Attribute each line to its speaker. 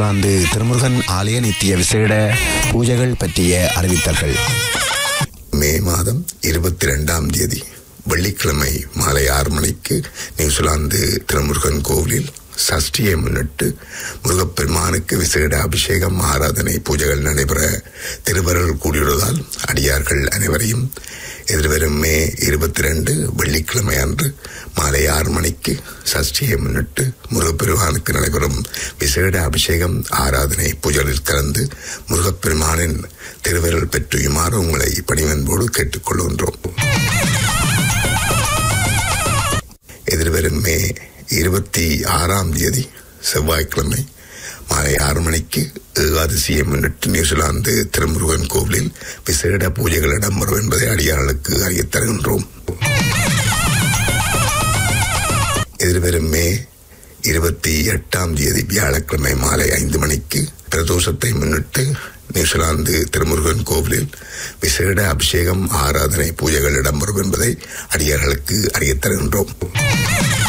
Speaker 1: வந்து திருமுருகன் ஆலய நித்திய விசேட பூஜைகள் பற்றிய அறிவித்தல்கள்
Speaker 2: மே மாதம் இருபத்தி ரெண்டாம் தேதி வெள்ளிக்கிழமை மாலை ஆறு மணிக்கு நியூசிலாந்து திருமுருகன் கோவிலில் சஷ்டியை முன்னிட்டு முருகப்பெருமானுக்கு விசேட அபிஷேகம் ஆராதனை பூஜைகள் நடைபெற திருவருள் கூடியுள்ளதால் அடியார்கள் அனைவரையும் எதிர்வரும் மே இருபத்தி ரெண்டு வெள்ளிக்கிழமை அன்று மாலை ஆறு மணிக்கு சஷ்டியை முன்னிட்டு முருகப்பெருமானுக்கு நடைபெறும் விசேட அபிஷேகம் ஆராதனை பூஜைகளில் கலந்து முருகப்பெருமானின் திருவருள் பெற்றுயுமாறு உங்களை பணிவன்போடு கேட்டுக்கொள்கின்றோம் எதிர்வரும் மே இருபத்தி ஆறாம் தேதி செவ்வாய்க்கிழமை மாலை ஆறு மணிக்கு ஏகாதசியை முன்னிட்டு நியூசிலாந்து திருமுருகன் கோவிலில் விசேட பூஜைகள் இடம்பெறும் என்பதை அடியார்களுக்கு அறியத் தருகின்றோம் எதிர்வரும் மே இருபத்தி எட்டாம் தேதி வியாழக்கிழமை மாலை ஐந்து மணிக்கு பிரதோஷத்தை முன்னிட்டு நியூசிலாந்து திருமுருகன் கோவிலில் விசேட அபிஷேகம் ஆராதனை பூஜைகள் இடம்பெறும் என்பதை அடியார்களுக்கு அறியத் தருகின்றோம்